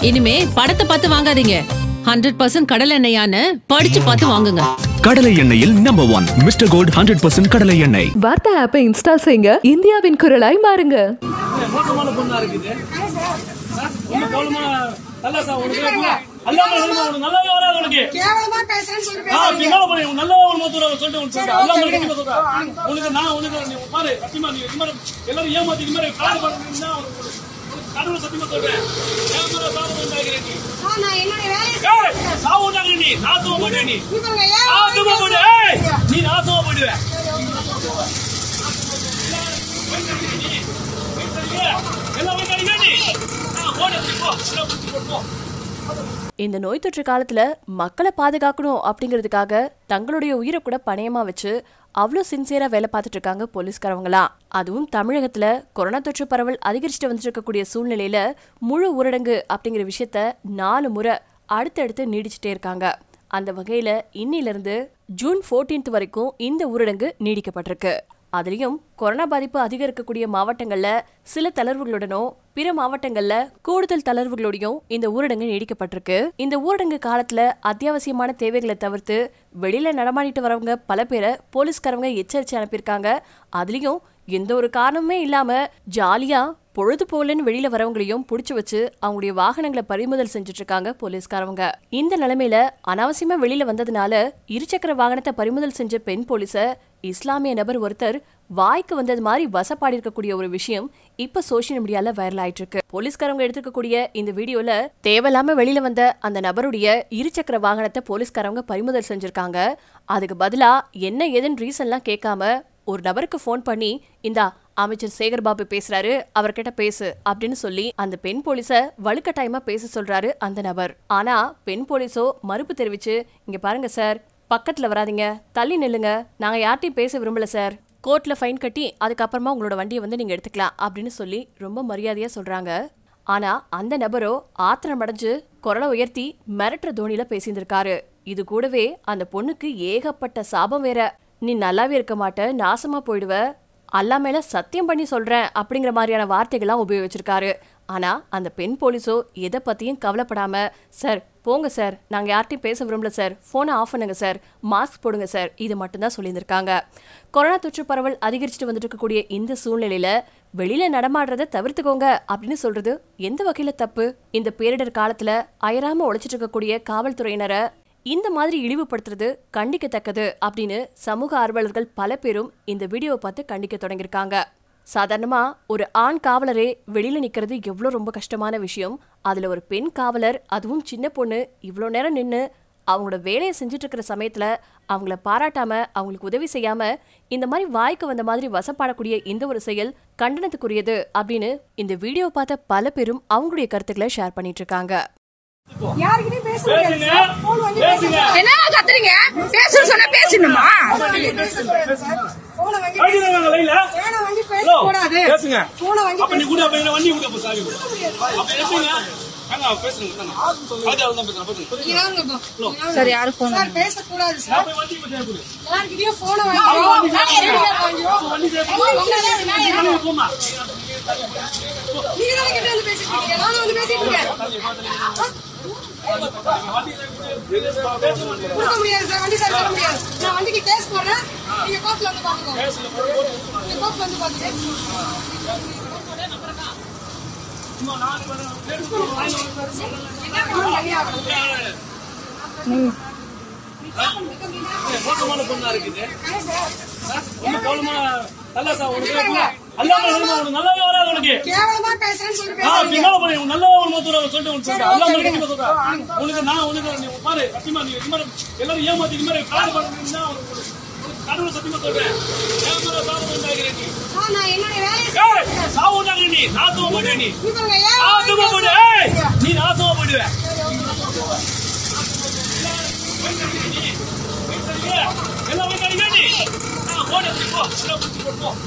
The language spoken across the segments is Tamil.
இனிமே படத்தை பார்த்து வாங்காதீங்க ஹண்ட்ரட் பர்சன்ட் கடல் எண்ணெயான்னு படிச்சு பார்த்து வாங்குங்க கடலை எண்ணெயில் number one Mister Gold hundred percent கடலை எண்ணெய் வார்த்தா ஆப்பை இன்ஸ்டால் செய்யுங்க இந்தியாவின் குரலாய் மாறுங்க மோசமான பொண்ணா இருக்குது ஒண்ணு போலுமா நல்லா சார் உனக்கு அல்லாம உனக்கு நல்லாவே வராது உனக்கு கேவலமா பேசுறேன்னு சொல்லி ஆ, பேசாதீங்க. பின்னால போய் உன் நல்லா ஒரு மோத்தூர சொல்லிட்டு உனக்கு சொல்றேன் அல்லாம கண்டிப்பா சொல்றேன் உனக்கு நான் உனக்கு நீ பாரு சத்தியமா நீ இது மாதிரி எல்லாரும் ஏமாத்தி இது மாதிரி காடு பண்ணுறீங்கன்னா கடவுளை சத்தியமா சொல்றேன் ஏமாற சாவு உண்டாகிறேன் நீ ஆ, நான் என்னுடைய வேலையை ஏய், சாவு உண்டாகிறேன் நீ நாசமா போயிடுவே நீ நீ பாருங்க, ஏன் நாசமா போயிடுவே ஏய், நீ நாசமா போயிடுவே எல்லாம் போய் கிடைக்க நீ ஆ, ஓடு போ எல்லாம் முடிச்சு போட்டு போ இந்த நோய் தொற்று காலத்துல மக்களை பாதுகாக்கணும் அப்படிங்கிறதுக்காக தங்களுடைய உயிரை கூட பணயமா வச்சு அவ்வளோ சின்சியரா வேலை பார்த்துட்டு இருக்காங்க போலீஸ்காரவங்களாம் அதுவும் தமிழகத்துல கொரோனா தொற்று பரவல் அதிகரிச்சுட்டு வந்துட்டு இருக்கக்கூடிய சூழ்நிலையில முழு ஊரடங்கு அப்படிங்கிற விஷயத்த நாலு முறை அடுத்தடுத்து நீடிச்சுட்டே இருக்காங்க அந்த வகையில இன்னிலிருந்து ஜூன் 14th வரைக்கும் இந்த ஊரடங்கு நீடிக்கப்பட்டிருக்கு அதுலயும் கொரோனா பாதிப்பு அதிகம் இருக்கக்கூடிய மாவட்டங்கள்ல சில தளர்வுகளுடனும் பிற மாவட்டங்கள்ல கூடுதல் தளர்வுகளோடையும் இந்த ஊரடங்கு நீடிக்கப்பட்டிருக்கு இந்த ஊரடங்கு காலத்துல அத்தியாவசியமான தேவைகளை தவிர்த்து வெளியில நடமாடிட்டு வரவங்க பல பேரை போலீஸ்காரங்க எச்சரிச்சு அனுப்பியிருக்காங்க அதுலயும் எந்த ஒரு காரணமுமே இல்லாம ஜாலியா பொழுது போலன்னு வெளியில வரவங்களையும் புடிச்சு வச்சு அவங்களுடைய வாகனங்களை பறிமுதல் செஞ்சுட்டு இருக்காங்க போலீஸ்காரவங்க இந்த நிலைமையில அனாவசியமா வெளியில வந்ததுனால இருசக்கர வாகனத்தை பறிமுதல் செஞ்ச பெண் போலீஸ இஸ்லாமிய நபர் ஒருத்தர் வாய்க்கு வந்தது மாதிரி வசப்பாடி இருக்கக்கூடிய ஒரு விஷயம் இப்ப சோசியல் மீடியால வைரல் ஆயிட்டு இருக்கு போலீஸ்காரங்க எடுத்துக்கக்கூடிய இந்த வீடியோல தேவையில்லாம வெளியில வந்த அந்த நபருடைய இருசக்கர வாகனத்தை போலீஸ்காரங்க பறிமுதல் செஞ்சிருக்காங்க அதுக்கு பதிலா என்ன ஏதுன்னு ரீசன்லாம் கேட்காம ஒரு நபருக்கு ஃபோன் பண்ணி இந்தா அமைச்சர் சேகர் பாபு பேசுறாரு அவர்கிட்ட பேசு அப்படின்னு சொல்லி அந்த பெண் போலீஸ வலுக்கட்டாயமா பேச சொல்றாரு அந்த நபர் ஆனா பெண் போலீஸோ மறுப்பு தெரிவிச்சு இங்க பாருங்க சார் பக்கத்துல வராதீங்க தள்ளி நில்லுங்க நாங்க யார்ட்டையும் பேச விரும்பல சார் கோர்ட்ல ஃபைன் கட்டி அதுக்கப்புறமா உங்களோட வண்டியை வந்து நீங்க எடுத்துக்கலாம் அப்படின்னு சொல்லி ரொம்ப மரியாதையா சொல்றாங்க ஆனா அந்த நபரோ ஆத்திரம் அடைஞ்சு குரலை உயர்த்தி மிரட்டுற தோணியில பேசியிருந்திருக்காரு இது கூடவே அந்த பொண்ணுக்கு ஏகப்பட்ட சாபம் வேற நீ நல்லாவே இருக்க மாட்ட நாசமா போயிடுவ அல்லா மேல சத்தியம் பண்ணி சொல்றேன் அப்படிங்கிற மாதிரியான வார்த்தைகள்லாம் உபயோகிச்சிருக்காரு ஆனா அந்த பெண் போலீஸோ எதை பத்தியும் கவலைப்படாம சார் போங்க சார் நாங்க யார்ட்டையும் பேச விரும்பல சார் போனை ஆஃப் பண்ணுங்க சார் மாஸ்க் போடுங்க சார் இது மட்டும்தான் சொல்லியிருந்திருக்காங்க கொரோனா தொற்று பரவல் அதிகரிச்சுட்டு வந்துட்டு இருக்கக்கூடிய இந்த சூழ்நிலையில வெளியில நடமாடுறத தவிர்த்துக்கோங்க அப்படின்னு சொல்றது எந்த வகையில தப்பு இந்த பேரிடர் காலத்துல அயராம உழைச்சிட்டு இருக்கக்கூடிய காவல்துறையினரை இந்த மாதிரி இழிவுபடுத்துறது கண்டிக்கத்தக்கது அப்படின்னு சமூக ஆர்வலர்கள் பல பேரும் இந்த வீடியோவை பார்த்து கண்டிக்க தொடங்கியிருக்காங்க சாதாரணமா ஒரு ஆண் காவலரே வெளியில நிக்கிறது எவ்வளோ ரொம்ப கஷ்டமான விஷயம் அதுல ஒரு பெண் காவலர் அதுவும் சின்ன பொண்ணு இவ்வளோ நேரம் நின்று அவங்களோட வேலையை செஞ்சுட்டு இருக்கிற சமயத்துல அவங்கள பாராட்டாம அவங்களுக்கு உதவி செய்யாம இந்த மாதிரி வாய்க்கு வந்த மாதிரி வசப்பாடக்கூடிய இந்த ஒரு செயல் கண்டனத்துக்குரியது அப்படின்னு இந்த வீடியோ பார்த்த பல பேரும் அவங்களுடைய கருத்துக்களை ஷேர் பண்ணிட்டு இருக்காங்க யார்கிட்டயும் பேச முடியாது பேசுங்க சார். phone வாங்கி பேசுங்க என்ன கத்துறீங்க பேச சொன்னா பேசணுமா phone வாங்கி அடிக்கிறாங்க லைன்ல phone வாங்கி ஹலோ பேசக்கூடாது. பேசுங்க phone வாங்கி அப்ப நீ கூட அப்ப என்ன வண்டி கூட சாவி அப்ப எப்படிங்க வாங்க பேசுங்க தாங்க அது தான் பேசுறேன் பேசுங்க இறங்குங்க போ. சரி யாரு போன் சார், பேசக்கூடாது சார். நான் போய் வண்டி போய் தேவை யார்கிட்டயும் phone வாங்கி வண்டி தேவை போமா நீங்க தானே கிட்ட வந்து பேசிட்டு இருக்கீங்க. நானும் வந்து பேசிட்டு இருக்கேன். கொடுக்க முடியாது சார். வண்டி சார் தர முடியாது. நான் வண்டிக்கு கேஸ் போடுறேன். நீங்க கோர்ட்ல வந்து பாத்துக்கோங்க. நீங்க கோர்ட்ல வந்து பாத்துக்கோங்க. மோசமான பொண்ணா இருக்குது ஒண்ணு போலுமா நல்லா சார் உனக்கு அல்லாம உனக்கு நல்லாவே வராது உனக்கு கேவலமா பேசுறேன்னு சொல்லி ஆ, பேசாதீங்க. பின்னால போய் உன் நல்ல ஒரு மோத்தூர சொல்லிட்டு உனக்கு சொல்றேன் அல்லாம கண்டிப்பா சொல்றேன் உனக்கு நான் உனக்கு நீ பாரு சத்தியமா நீ இது மாதிரி எல்லாரும் ஏமாத்தி இது மாதிரி காடு பண்ணுறீங்கன்னா கடவுளை சத்தியமா சொல்றேன் ஏமாற சாவு உண்டாகிறேன் நீ ஆ, நான் என்னுடைய வேலையை ஏய், சாவு உண்டாகிறேன் நீ நாசமா போயிடுவே நீ நீ பாருங்க, ஏன் நாசமா போயிடுவே ஏய், நீ நாசமா போயிடுவே எல்லாம் போய் கிடைக்க நீ ஆ, ஓடு போ எல்லாம் முடிச்சு போட்டு போ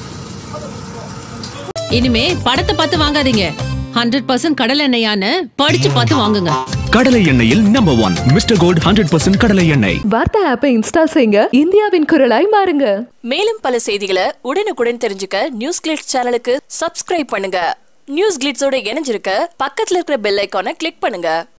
இனிமே படத்தை பார்த்து வாங்காதீங்க ஹண்ட்ரட் பர்சன்ட் கடல் எண்ணெயான்னு படிச்சு பார்த்து வாங்குங்க கடலை எண்ணெயில் number one Mister Gold hundred percent கடலை எண்ணெய் வார்த்தா ஆப்பை இன்ஸ்டால் செய்யுங்க இந்தியாவின் குரலாய் மாறுங்க மேலும் பல செய்திகளை உடனுக்குடன் தெரிஞ்சுக்க நியூஸ் கிளிட்ஸ் சேனலுக்கு சப்ஸ்கிரைப் பண்ணுங்க நியூஸ் கிளிட்ஸோட இணைஞ்சிருக்க பக்கத்துல இருக்கிற பெல் ஐக்கானை கிளிக் பண்ணுங்க